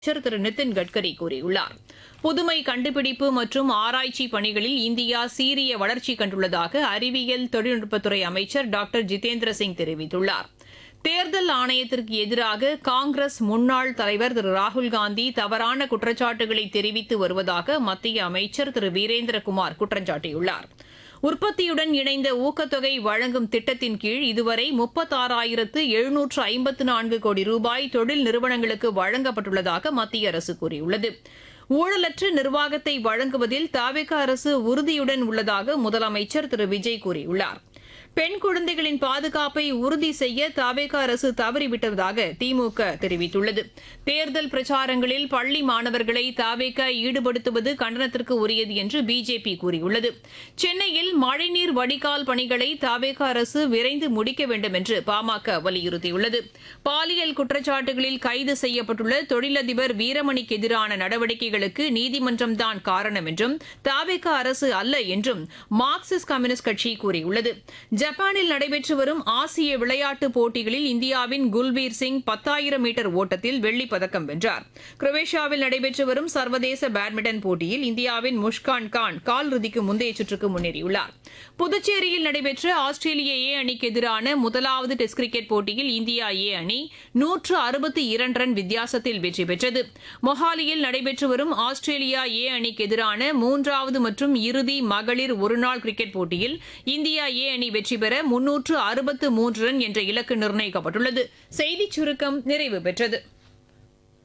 அமைச்சர் திரு நிதின் கட்கரி கூறியுள்ளார் புதுமை கண்டுபிடிப்பு மற்றும் ஆராய்ச்சி பணிகளில் இந்தியா சீரிய வளர்ச்சி கண்டுள்ளதாக அறிவியல் தொழில்நுட்பத்துறை அமைச்சர் டாக்டர் ஜிதேந்திர சிங் தெரிவித்துள்ளார் தேர்தல் ஆணையத்திற்கு எதிராக காங்கிரஸ் முன்னாள் தலைவர் திரு ராகுல்காந்தி தவறான குற்றச்சாட்டுகளை தெரிவித்து வருவதாக மத்திய அமைச்சர் திரு வீரேந்திரகுமார் குற்றம் சாட்டியுள்ளார் உற்பத்தியுடன் இணைந்த ஊக்கத்தொகை வழங்கும் திட்டத்தின் கீழ் இதுவரை முப்பத்தாறாயிரத்து எழுநூற்று ஐம்பத்து நான்கு கோடி ரூபாய் தொழில் நிறுவனங்களுக்கு வழங்கப்பட்டுள்ளதாக மத்திய அரசு கூறியுள்ளது ஊழலற்ற நிர்வாகத்தை வழங்குவதில் தாவேக அரசு உறுதியுடன் உள்ளதாக முதலமைச்சர் திரு விஜய் கூறியுள்ளார் பெண் குழந்தைகளின் பாதுகாப்பை உறுதி செய்ய தாவேக அரசு தவறிவிட்டதாக திமுக தெரிவித்துள்ளது தேர்தல் பிரச்சாரங்களில் பள்ளி மாணவர்களை தாவேக ஈடுபடுத்துவது கண்டனத்திற்கு உரியது என்று பிஜேபி கூறியுள்ளது சென்னையில் மழைநீர் வடிகால் பணிகளை தாவேக அரசு விரைந்து முடிக்க வேண்டும் என்று பாமக வலியுறுத்தியுள்ளது பாலியல் குற்றச்சாட்டுகளில் கைது செய்யப்பட்டுள்ள தொழிலதிபர் வீரமணிக்கு எதிரான நடவடிக்கைகளுக்கு நீதிமன்றம்தான் காரணம் என்றும் தாவேக அரசு அல்ல என்றும் மார்க்சிஸ்ட் கம்யூனிஸ்ட் கட்சி கூறியுள்ளது ஜப்பானில் நடைபெற்று வரும் ஆசிய விளையாட்டுப் போட்டிகளில் இந்தியாவின் குல்பீர் சிங் பத்தாயிரம் மீட்டர் ஓட்டத்தில் வெள்ளிப் பதக்கம் வென்றார் குரோவேஷியாவில் நடைபெற்று வரும் சர்வதேச பேட்மிண்டன் போட்டியில் இந்தியாவின் முஷ்கான் கான் காலிறுதிக்கு முந்தைய சுற்றுக்கு முன்னேறியுள்ளார் புதுச்சேரியில் நடைபெற்ற ஆஸ்திரேலிய ஏ அணிக்கு எதிரான முதலாவது டெஸ்ட் கிரிக்கெட் போட்டியில் இந்தியா ஏ அணி நூற்று அறுபத்தி இரண்டு ரன் வித்தியாசத்தில் வெற்றி பெற்றது மொஹாலியில் நடைபெற்று வரும் ஆஸ்திரேலியா ஏ அணிக்கு எதிரான மூன்றாவது மற்றும் இறுதி மகளிர் ஒருநாள் கிரிக்கெட் போட்டியில் இந்தியா ஏ அணி வெற்றி பெற முன்னூற்று அறுபத்து மூன்று ரன் என்ற இலக்கு நிர்ணயிக்கப்பட்டுள்ளது செய்திச் சுருக்கம் நிறைவு பெற்றது